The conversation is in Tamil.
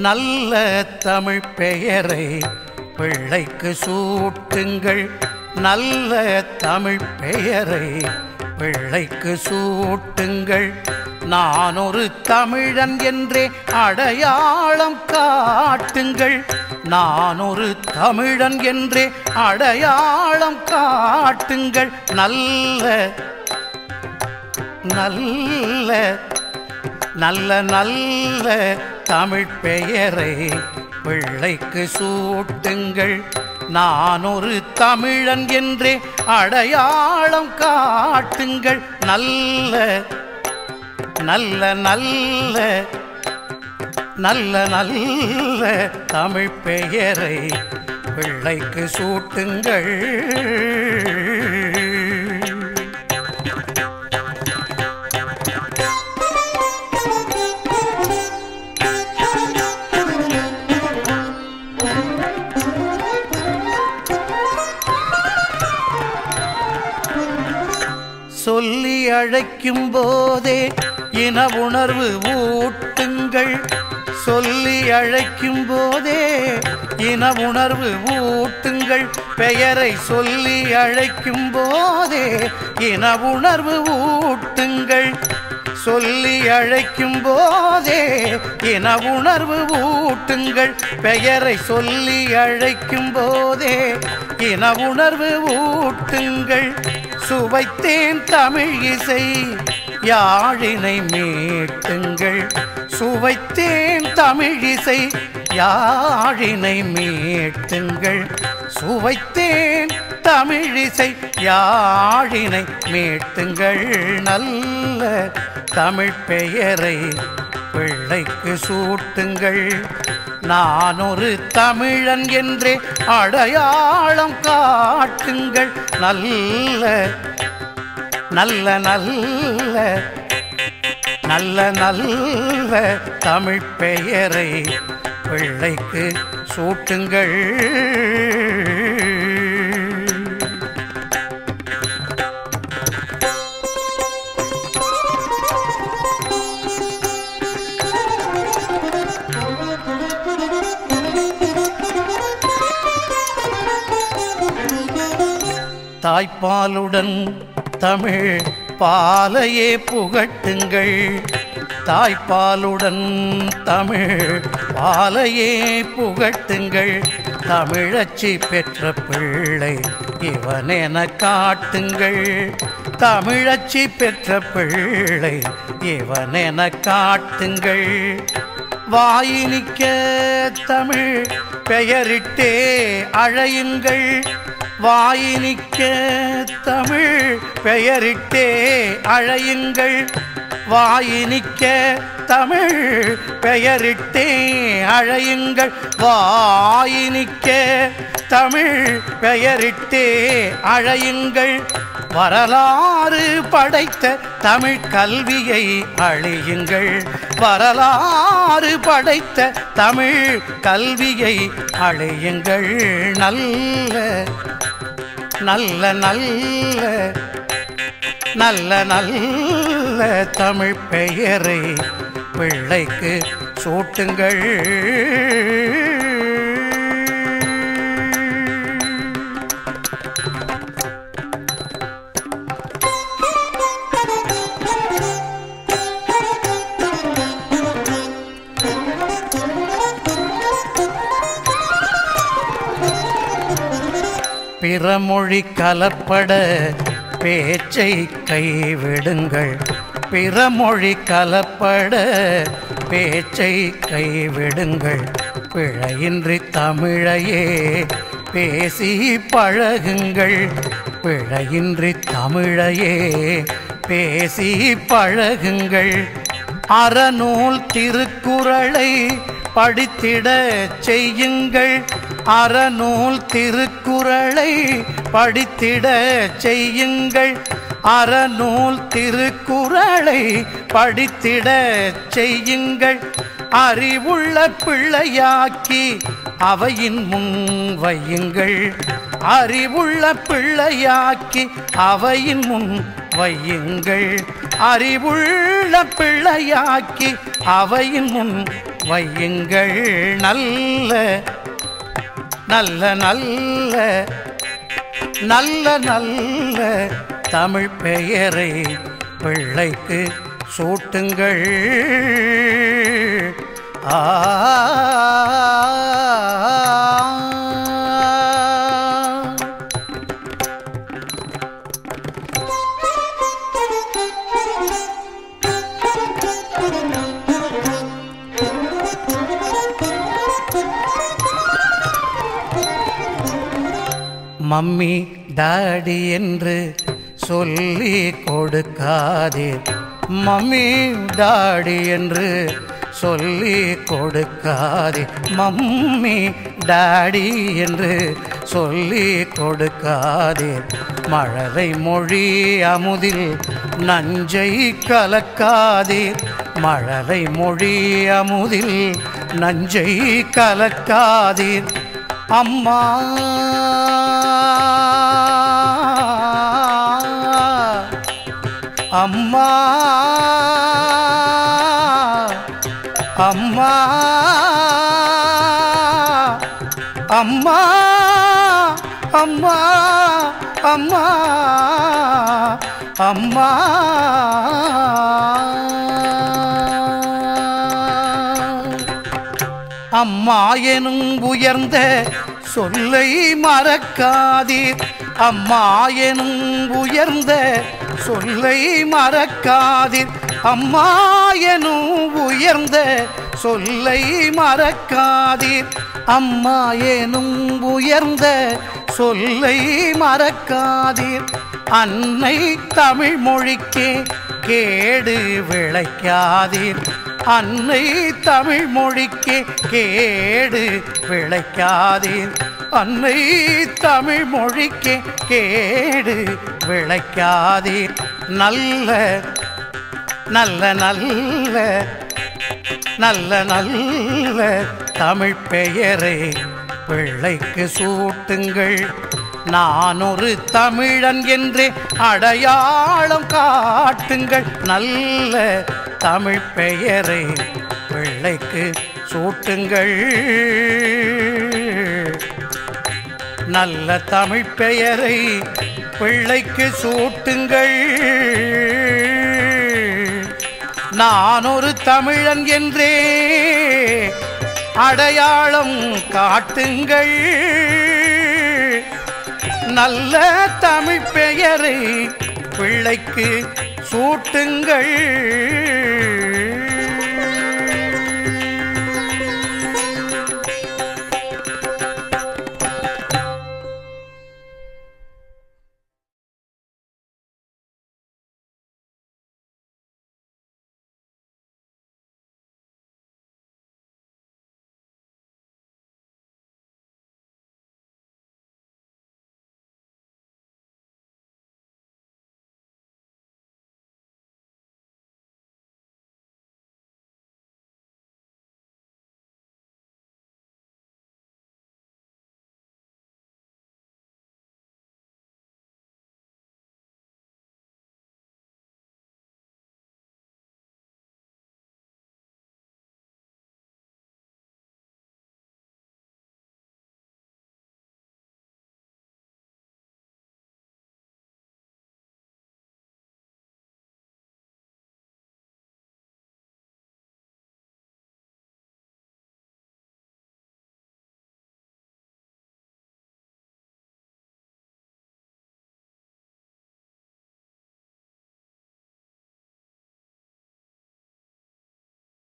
நல்ல தமிழ் பெயரை பிள்ளைக்கு சூட்டுங்கள் நல்ல தமிழ் பெயரை பிள்ளைக்கு சூட்டுங்கள் நான் ஒரு தமிழன் என்றே அடையாளம் காட்டுங்கள் நான் ஒரு தமிழன் என்றே அடையாளம் காட்டுங்கள் நல்ல நல்ல நல்ல நல்ல தமிழ் பெயரை பிள்ளைக்கு சூட்டுங்கள் நான் ஒரு தமிழன் என்றே அடையாளம் காட்டுங்கள் நல்ல நல்ல நல்ல நல்ல நல்ல தமிழ் பெயரை பிள்ளைக்கு சூட்டுங்கள் சொல்லி அழைக்கும் போதே இன உணர்வு ஊட்டுங்கள் சொல்லி அழைக்கும் போதே இன உணர்வு ஊட்டுங்கள் பெயரை சொல்லி அழைக்கும் போதே இன உணர்வு ஊட்டுங்கள் சொல்லி அழைக்கும் போதே இன உணர்வு ஊட்டுங்கள் பெயரை சொல்லி அழைக்கும் போதே இன உணர்வு ஊட்டுங்கள் சுவைத்தேன் தமிழ் இசை யாழினை மீட்டுங்கள் சுவைத்தேன் தமிழ் இசை யாழினை மீட்டுங்கள் சுவைத்தேன் தமிழிசை யாழினை மீட்டுங்கள் நல்ல தமிழ் பெயரை பிள்ளைக்கு சூட்டுங்கள் நான் ஒரு தமிழன் என்றே அடையாளம் காட்டுங்கள் நல்ல நல்ல நல்ல நல்ல நல்ல தமிழ் பெயரை பிள்ளைக்கு சூட்டுங்கள் தாய்ப்பாலுடன் தமிழ் பாலையே புகட்டுங்கள் தாய்ப்பாலுடன் தமிழ் பாலையே புகட்டுங்கள் தமிழச்சி பெற்ற பிள்ளை இவனென காட்டுங்கள் தமிழச்சி பெற்ற பிள்ளை இவனென காட்டுங்கள் வாயினிக்க தமிழ் பெயரிட்டே அழையுங்கள் வாயினிக்க தமிழ் பெயரிட்டே அழையுங்கள் வாயினிக்க தமிழ் பெயரிட்டே அழையுங்கள் வாயினிக்க தமிழ் பெயரிட்டே அழையுங்கள் வரலாறு படைத்த தமிழ் கல்வியை அழியுங்கள் வரலாறு படைத்த தமிழ் கல்வியை அழியுங்கள் நல்ல நல்ல நல்ல நல்ல நல்ல தமிழ் பெயரை பிள்ளைக்கு சூட்டுங்கள் பிறமொழி கலப்பட பேச்சை கைவிடுங்கள் பிறமொழி கலப்பட பேச்சை கைவிடுங்கள் பிழையின்றி தமிழையே பேசி பழகுங்கள் பிழையின்றி தமிழையே பேசி பழகுங்கள் அறநூல் திருக்குறளை படித்திட செய்யுங்கள் அறநூல் திருக்குறளை படித்திட செய்யுங்கள் அறநூல் திருக்குறளை படித்திட செய்யுங்கள் அறிவுள்ள பிள்ளையாக்கி அவையின் முன் வையுங்கள் அறிவுள்ள பிள்ளையாக்கி அவையின் முன் வையுங்கள் அறிவுள்ள பிள்ளையாக்கி அவையின் முன் வையுங்கள் நல்ல நல்ல நல்ல நல்ல நல்ல தமிழ் பெயரை பிள்ளைக்கு சூட்டுங்கள் ஆ மம்மி டாடி என்று சொல்லி கொடுக்காதீர் மம்மி டாடி என்று சொல்லி கொடுக்காதீர் மம்மி டாடி என்று சொல்லி கொடுக்காதீர் மழலை மொழி அமுதில் நஞ்சை கலக்காதீர் மழலை மொழி அமுதில் நஞ்சை கலக்காதீர் அம்மா அம்மா அம்மா அம்மா அம்மா அம்மா அம்மா அம்மா எனும் உயர்ந்த சொல்லை மறக்காதீர் அம்மா எனும் உயர்ந்த சொல்லை மறக்காதீர் அம்மா எனும் உயர்ந்த சொல்லை மறக்காதீர் அம்மா எனும் உயர்ந்த சொல்லை மறக்காதீர் அன்னை தமிழ் மொழிக்கே கேடு விளைக்காதீர் அன்னை தமிழ் மொழிக்கு கேடு விளைக்காதீர் அன்னை தமிழ் மொழிக்கு கேடு விளைக்காதீர் நல்ல நல்ல நல்ல நல்ல நல்ல தமிழ் பெயரை பிள்ளைக்கு சூட்டுங்கள் நான் ஒரு தமிழன் என்று அடையாளம் காட்டுங்கள் நல்ல தமிழ் பெயரை பிள்ளைக்கு சூட்டுங்கள் நல்ல தமிழ் பெயரை பிள்ளைக்கு சூட்டுங்கள் நான் ஒரு தமிழன் என்றே அடையாளம் காட்டுங்கள் நல்ல தமிழ் பெயரை பிள்ளைக்கு சூட்டுங்கள்